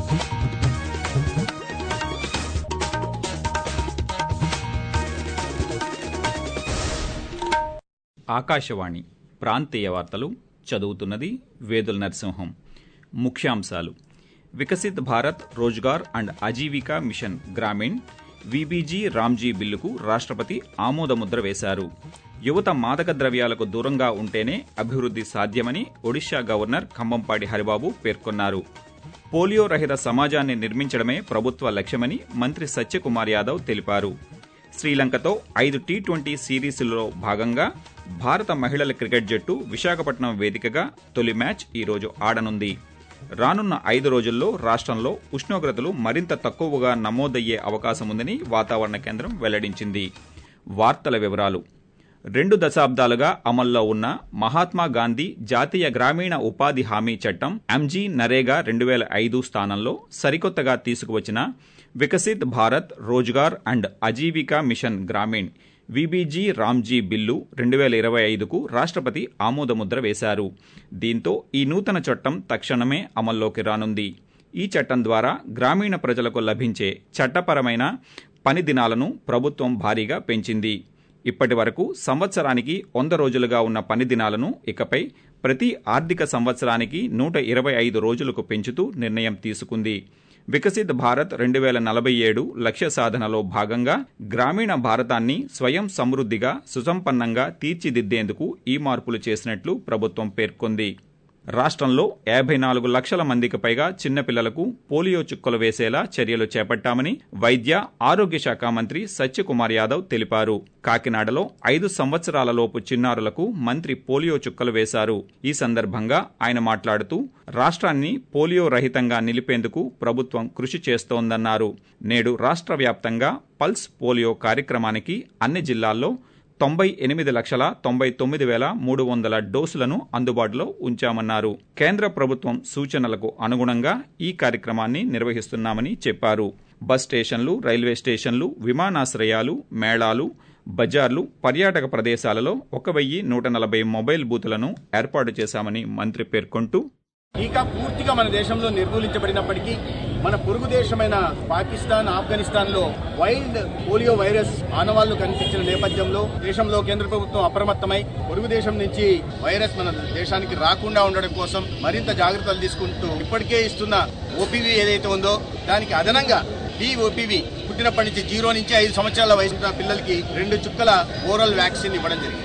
ఆకాశవాణి ప్రాంతీయ వార్తలు చదువుతున్నది వేదుల నరసింహం ముఖ్యాంశాలు Viksit Bharat Rozgar and Ajeevika mission Gramin V B G RAM G బిల్లుకు రాష్ట్రపతి ఆమోదముద్ర వేశారు యువత మాదక ద్రవ్యాలకు దూరంగా ఉంటేనే అభివృద్ధి సాధ్యమని ఒడిషా గవర్నర్ ఖమ్మంపాటి హరిబాబు పేర్కొన్నారు పోలియో రహిత సమాజాన్ని నిర్మించడమే ప్రభుత్వ లక్ష్యమని మంత్రి సత్యకుమార్ యాదవ్ తెలిపారు శ్రీలంకతో ఐదు టీ ట్వంటీ సిరీస్లో భాగంగా భారత మహిళల క్రికెట్ జట్టు విశాఖపట్నం వేదికగా తొలి మ్యాచ్ ఈరోజు ఆడనుంది రానున్న ఐదు రోజుల్లో రాష్ట్రంలో ఉష్ణోగ్రతలు మరింత తక్కువగా నమోదయ్యే అవకాశం ఉందని వాతావరణ కేంద్రం వెల్లడించింది వార్తల వివరాలు రెండు దశాబ్దాలుగా అమల్లో ఉన్న మహాత్మా గాంధీ జాతీయ గ్రామీణ ఉపాధి హామీ చట్టం ఎంజీ నరేగా రెండు వేల ఐదు స్థానంలో సరికొత్తగా తీసుకువచ్చిన Viksit Bharat Rozgar and Ajeevika mission Gramin V B G RAM G bill రెండు వేల ఇరవై ఐదుకు రాష్ట్రపతి ఆమోదముద్ర వేశారు దీంతో ఈ నూతన చట్టం తక్షణమే అమల్లోకి రానుంది ఈ చట్టం ద్వారా గ్రామీణ ప్రజలకు లభించే చట్టపరమైన పని దినాలను ప్రభుత్వం భారీగా పెంచింది ఇప్పటి వరకు సంవత్సరానికి వంద రోజులుగా ఉన్న పని దినాలను ఇకపై ప్రతి ఆర్థిక సంవత్సరానికి నూట ఇరవై ఐదు రోజులకు పెంచుతూ నిర్ణయం తీసుకుంది వికసిత్ భారత్ రెండు వేల నలభై ఏడు లక్ష్య సాధనలో భాగంగా గ్రామీణ భారతాన్ని స్వయం సమృద్ధిగా సుసంపన్నంగా తీర్చిదిద్దేందుకు ఈ మార్పులు చేసినట్లు ప్రభుత్వం పేర్కొంది రాష్ట్రంలో యాభై నాలుగు లక్షల మందికి పైగా చిన్నపిల్లలకు పోలియో చుక్కలు వేసేలా చర్యలు చేపట్టామని వైద్య ఆరోగ్య శాఖ మంత్రి సత్యకుమార్ యాదవ్ తెలిపారు కాకినాడలో ఐదు సంవత్సరాలలోపు చిన్నారులకు మంత్రి పోలియో చుక్కలు వేశారు ఈ సందర్భంగా ఆయన మాట్లాడుతూ రాష్ట్రాన్ని పోలియో రహితంగా నిలిపేందుకు ప్రభుత్వం కృషి చేస్తోందన్నారు నేడు రాష్ట్ర వ్యాప్తంగా పల్స్ పోలియో కార్యక్రమానికి అన్ని జిల్లాల్లో తొంభై ఎనిమిది లక్షల తొంభై తొమ్మిది వేల మూడు వందల డోసులను అందుబాటులో ఉంచామన్నారు కేంద్ర ప్రభుత్వం సూచనలకు అనుగుణంగా ఈ కార్యక్రమాన్ని నిర్వహిస్తున్నామని చెప్పారు బస్ స్టేషన్లు రైల్వే స్టేషన్లు విమానాశ్రయాలు మేళాలు బజార్లు పర్యాటక ప్రదేశాలలో ఒక వెయ్యి నూట నలభై మొబైల్ బూతులను ఏర్పాటు చేశామని మంత్రి పేర్కొంటూ టీకా పూర్తిగా మన దేశంలో నిర్మూలించబడినప్పటికీ మన పొరుగు దేశమైన పాకిస్తాన్ ఆఫ్ఘనిస్తాన్ లో వైల్డ్ పోలియో వైరస్ ఆనవాళ్లు కనిపించిన నేపథ్యంలో దేశంలో కేంద్ర ప్రభుత్వం అప్రమత్తమై పొరుగు దేశం నుంచి వైరస్ మన దేశానికి రాకుండా ఉండడం కోసం మరింత జాగ్రత్తలు తీసుకుంటూ ఇప్పటికే ఇస్తున్న ఓపీవీ ఏదైతే ఉందో దానికి అదనంగా ఈ ఓపీవీ పుట్టినప్పటి నుంచి జీరో నుంచి ఐదు సంవత్సరాల వయసు ఉన్న పిల్లలకి రెండు చుక్కల ఓరల్ వ్యాక్సిన్ ఇవ్వడం జరిగింది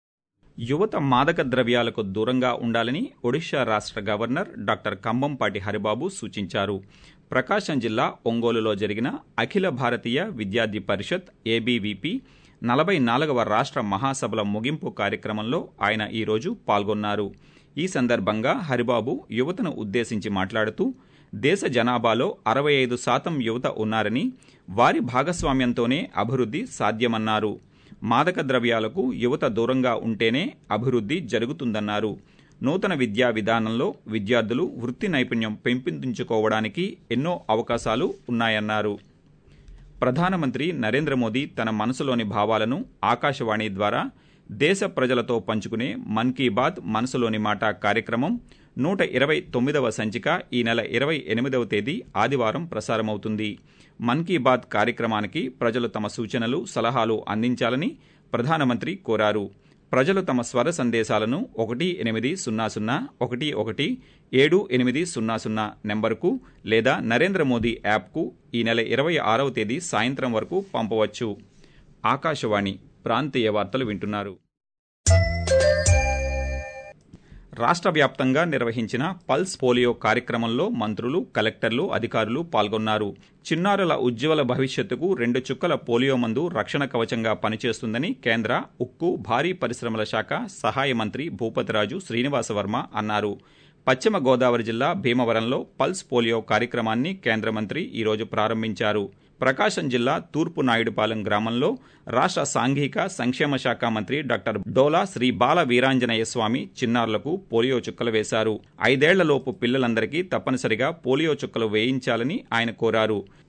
యువత మాదక ద్రవ్యాలకు దూరంగా ఉండాలని ఒడిషా రాష్ట్ర గవర్నర్ డాక్టర్ కంబంపాటి హరిబాబు సూచించారు ప్రకాశం జిల్లా ఒంగోలులో జరిగిన అఖిల భారతీయ విద్యార్థి పరిషత్ ఏబీవీపీ నలభై నాలుగవ రాష్ట్ర మహాసభల ముగింపు కార్యక్రమంలో ఆయన ఈరోజు పాల్గొన్నారు ఈ సందర్భంగా హరిబాబు యువతను ఉద్దేశించి మాట్లాడుతూ దేశ జనాభాలో అరవై ఐదు శాతం యువత ఉన్నారని వారి భాగస్వామ్యంతోనే అభివృద్ధి సాధ్యమన్నారు మాదక ద్రవ్యాలకు యువత దూరంగా ఉంటేనే అభివృద్ధి జరుగుతుందన్నారు నూతన విద్యా విధానంలో విద్యార్థులు వృత్తి నైపుణ్యం పెంపొందించుకోవడానికి ఎన్నో అవకాశాలు ఉన్నాయన్నారు ప్రధానమంత్రి నరేంద్ర మోదీ తన మనసులోని భావాలను ఆకాశవాణి ద్వారా దేశ ప్రజలతో పంచుకునే మన్ కీ బాత్ మనసులోని మాట కార్యక్రమం నూట ఇరవై తొమ్మిదవ సంచిక ఈ నెల ఇరవై ఎనిమిదవ తేదీ ఆదివారం ప్రసారమవుతుంది మన్ కీ బాత్ కార్యక్రమానికి ప్రజలు తమ సూచనలు సలహాలు అందించాలని ప్రధానమంత్రి కోరారు ప్రజలు తమ స్వర సందేశాలను ఒకటి ఎనిమిది సున్నా సున్నా ఒకటి ఒకటి ఏడు ఎనిమిది సున్నా సున్నా నెంబర్కు లేదా నరేంద్ర మోదీ యాప్కు ఈ నెల ఇరవై ఆరవ తేదీ సాయంత్రం వరకు పంపవచ్చు ఆకాశవాణి ప్రాంతీయ వార్తలు వింటున్నారు రాష్ట్ర వ్యాప్తంగా నిర్వహించిన పల్స్ పోలియో కార్యక్రమంలో మంత్రులు కలెక్టర్లు అధికారులు పాల్గొన్నారు చిన్నారుల ఉజ్వల భవిష్యత్తుకు రెండు చుక్కల పోలియో మందు రక్షణ కవచంగా పనిచేస్తుందని కేంద్ర ఉక్కు భారీ పరిశ్రమల శాఖ సహాయ మంత్రి భూపతిరాజు శ్రీనివాసవర్మ అన్నారు పశ్చిమ గోదావరి జిల్లా భీమవరంలో పల్స్ పోలియో కార్యక్రమాన్ని కేంద్ర మంత్రి ఈరోజు ప్రారంభించారు ప్రకాశం జిల్లా తూర్పు నాయుడుపాలెం గ్రామంలో రాష్ట్ర సాంఘిక సంక్షేమ శాఖ మంత్రి డాక్టర్ డోలా శ్రీ బాల వీరాంజనేయ స్వామి చిన్నారులకు పోలియో చుక్కలు వేశారు ఐదేళ్లలోపు పిల్లలందరికీ తప్పనిసరిగా పోలియో చుక్కలు వేయించాలని ఆయన కోరారు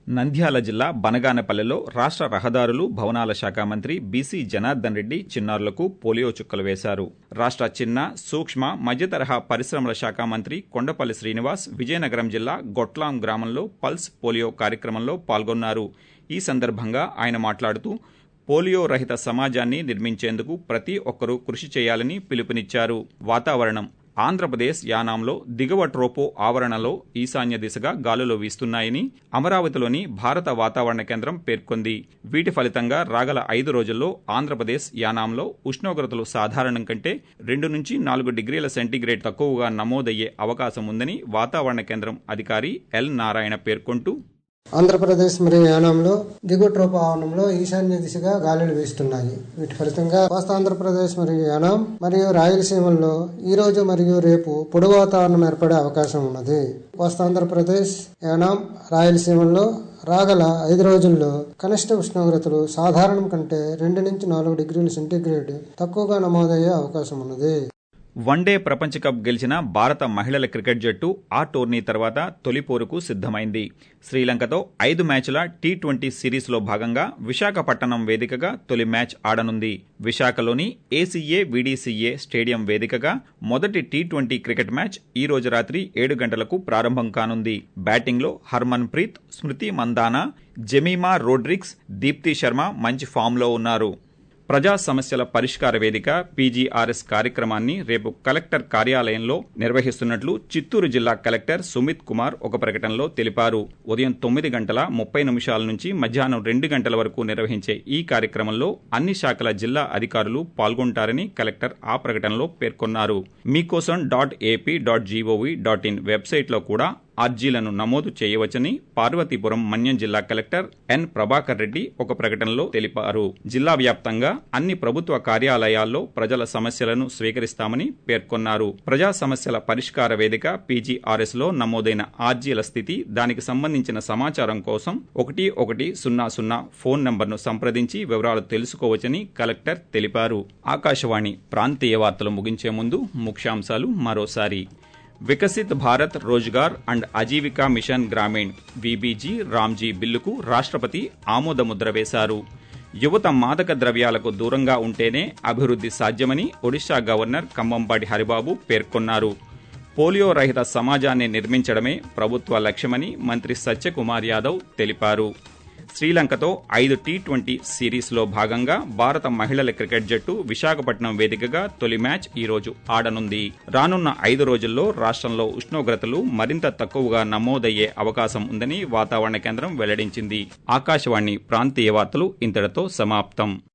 నంద్యాల జిల్లా బనగానపల్లెలో రాష్ట్ర రహదారులు భవనాల శాఖ మంత్రి బీసీ జనార్దన్ రెడ్డి చిన్నారులకు పోలియో చుక్కలు వేశారు రాష్ట్ర చిన్న సూక్ష్మ మధ్యతరహా పరిశ్రమల శాఖ మంత్రి కొండపల్లి శ్రీనివాస్ విజయనగరం జిల్లా గొట్లాం గ్రామంలో పల్స్ పోలియో కార్యక్రమంలో పాల్గొన్నారు ఈ సందర్భంగా ఆయన మాట్లాడుతూ పోలియో రహిత సమాజాన్ని నిర్మించేందుకు ప్రతి ఒక్కరూ కృషి చేయాలని పిలుపునిచ్చారు వాతావరణం ఆంధ్రప్రదేశ్ యానాంలో దిగువ ట్రోపో ఆవరణలో ఈశాన్య దిశగా గాలులు వీస్తున్నాయని అమరావతిలోని భారత వాతావరణ కేంద్రం పేర్కొంది వీటి ఫలితంగా రాగల ఐదు రోజుల్లో ఆంధ్రప్రదేశ్ యానాంలో ఉష్ణోగ్రతలు సాధారణం కంటే రెండు నుంచి నాలుగు డిగ్రీల సెంటీగ్రేడ్ తక్కువగా నమోదయ్యే అవకాశం ఉందని వాతావరణ కేంద్రం అధికారి ఎల్ నారాయణ పేర్కొంటూ ఆంధ్రప్రదేశ్ మరియు యానాంలో దిగువ ట్రోప ఆవరణంలో ఈశాన్య దిశగా గాలులు వీస్తున్నాయి వీటి ఫలితంగా కోస్తా ఆంధ్రప్రదేశ్ మరియు యానాం మరియు రాయలసీమల్లో ఈ రోజు మరియు రేపు పొడి వాతావరణం ఏర్పడే అవకాశం ఉన్నది కోస్తా ఆంధ్రప్రదేశ్ యానాం రాయలసీమల్లో రాగల ఐదు రోజుల్లో కనిష్ట ఉష్ణోగ్రతలు సాధారణం కంటే రెండు నుంచి నాలుగు డిగ్రీల సెంటీగ్రేడ్ తక్కువగా నమోదయ్యే అవకాశం ఉన్నది వన్డే ప్రపంచ కప్ గెలిచిన భారత మహిళల క్రికెట్ జట్టు ఆ టోర్నీ తర్వాత తొలి పోరుకు సిద్దమైంది శ్రీలంకతో ఐదు మ్యాచ్ల టీ ట్వంటీ సిరీస్లో భాగంగా విశాఖపట్నం వేదికగా తొలి మ్యాచ్ ఆడనుంది విశాఖలోని ఏసీఏ విడిసిఏ స్టేడియం వేదికగా మొదటి టీ ట్వంటీ క్రికెట్ మ్యాచ్ ఈ రోజు రాత్రి ఏడు గంటలకు ప్రారంభం కానుంది బ్యాటింగ్లో హర్మన్ ప్రీత్ స్మృతి మందానా జెమీమా రోడ్రిక్స్ దీప్తి శర్మ మంచి ఫామ్లో ఉన్నారు ప్రజా సమస్యల పరిష్కార వేదిక పీజీఆర్ఎస్ కార్యక్రమాన్ని రేపు కలెక్టర్ కార్యాలయంలో నిర్వహిస్తున్నట్లు చిత్తూరు జిల్లా కలెక్టర్ సుమిత్ కుమార్ ఒక ప్రకటనలో తెలిపారు ఉదయం తొమ్మిది గంటల ముప్పై నిమిషాల నుంచి మధ్యాహ్నం రెండు గంటల వరకు నిర్వహించే ఈ కార్యక్రమంలో అన్ని శాఖల జిల్లా అధికారులు పాల్గొంటారని కలెక్టర్ ఆ ప్రకటనలో పేర్కొన్నారు Meekosam dot AP dot G O V dot in వెబ్సైట్లో కూడా అర్జీలను నమోదు చేయవచ్చని పార్వతీపురం మన్యం జిల్లా కలెక్టర్ ఎన్ ప్రభాకర్ రెడ్డి ఒక ప్రకటనలో తెలిపారు జిల్లా వ్యాప్తంగా అన్ని ప్రభుత్వ కార్యాలయాల్లో ప్రజల సమస్యలను స్వీకరిస్తామని పేర్కొన్నారు ప్రజా సమస్యల పరిష్కార వేదిక పీజీఆర్ఎస్ లో నమోదైన ఆర్జీల స్థితి దానికి సంబంధించిన సమాచారం కోసం ఒకటి ఒకటి సున్నా సున్నా ఫోన్ నంబర్ను సంప్రదించి వివరాలు తెలుసుకోవచ్చని కలెక్టర్ తెలిపారు ఆకాశవాణి ప్రాంతీయ వార్తలు ముగించే ముందు ముఖ్యాంశాలు మరోసారి Viksit Bharat Rozgar and Ajeevika mission Gramin V B G RAM G బిల్లుకు రాష్ట్రపతి ఆమోదముద్ర వేశారు యువత మాదక ద్రవ్యాలకు దూరంగా ఉంటేనే అభివృద్ధి సాధ్యమని ఒడిశా గవర్నర్ కంబంపాటి హరిబాబు పేర్కొన్నారు పోలియో రహిత సమాజాన్ని నిర్మించడమే ప్రభుత్వ లక్ష్యమని మంత్రి సత్యకుమార్ యాదవ్ తెలిపారు శ్రీలంకతో ఐదు టీ ట్వంటీ సిరీస్లో భాగంగా భారత మహిళల క్రికెట్ జట్టు విశాఖపట్నం వేదికగా తొలి మ్యాచ్ ఈ రోజు ఆడనుంది రానున్న ఐదు రోజుల్లో రాష్ట్రంలో ఉష్ణోగ్రతలు మరింత తక్కువగా నమోదయ్యే అవకాశం ఉందని వాతావరణ కేంద్రం వెల్లడించింది ఆకాశవాణి ప్రాంతీయ వార్తలు ఇంతటితో సమాప్తం